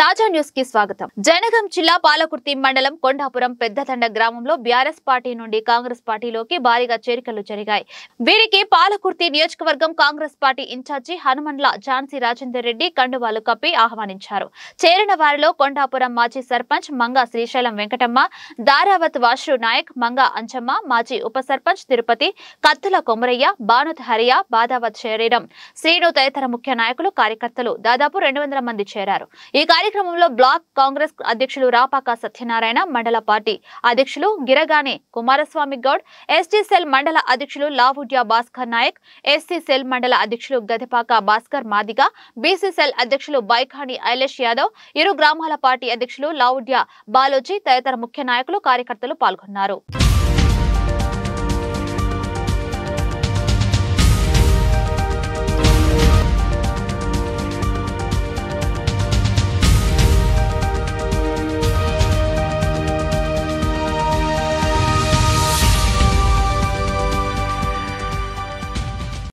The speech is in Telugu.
తాజా న్యూస్ కి స్వాగతం జనగాం జిల్లా పాలకుర్తి మండలం కొండాపురం పెద్దతండ గ్రామంలో బీఆర్ఎస్ పార్టీ నుండి కాంగ్రెస్ పార్టీలోకి భారీగా చేరికలు జరిగాయి వీరికి పాలకుర్తి నియోజకవర్గం కాంగ్రెస్ పార్టీ ఇన్ఛార్జి హనుమండ్ల ఝాన్సీ రాజేందర్ రెడ్డి కండువాలు కప్పి ఆహ్వానించారు చేరిన వారిలో కొండాపురం మాజీ సర్పంచ్ మంగ శ్రీశైలం వెంకటమ్మ దారావత్ వాష్రు నాయక్ మంగ అంచమ్మ మాజీ ఉప సర్పంచ్ తిరుపతి కత్తుల కొమరయ్య బానుత్ హరియా బాదావత్ శరీరం శ్రీను తదితర ముఖ్య నాయకులు కార్యకర్తలు దాదాపు రెండు వందల మంది చేరారు ఈ కార్యక్రమంలో బ్లాక్ కాంగ్రెస్ అధ్యక్షులు రాపాక సత్యనారాయణ మండల పార్టీ అధ్యక్షులు గిరగానే కుమారస్వామి గౌడ్ ఎస్టీ సెల్ మండల అధ్యక్షులు లావుడ్యా భాస్కర్ నాయక్ ఎస్సీ సెల్ మండల అధ్యక్షులు గదిపాక భాస్కర్ మాదిగ బీసీ సెల్ అధ్యక్షులు బైఖాని ఐలేష్ యాదవ్ ఇరు గ్రామాల పార్టీ అధ్యక్షులు లావుడ్యా బాలోజీ తదితర ముఖ్య నాయకులు కార్యకర్తలు పాల్గొన్నారు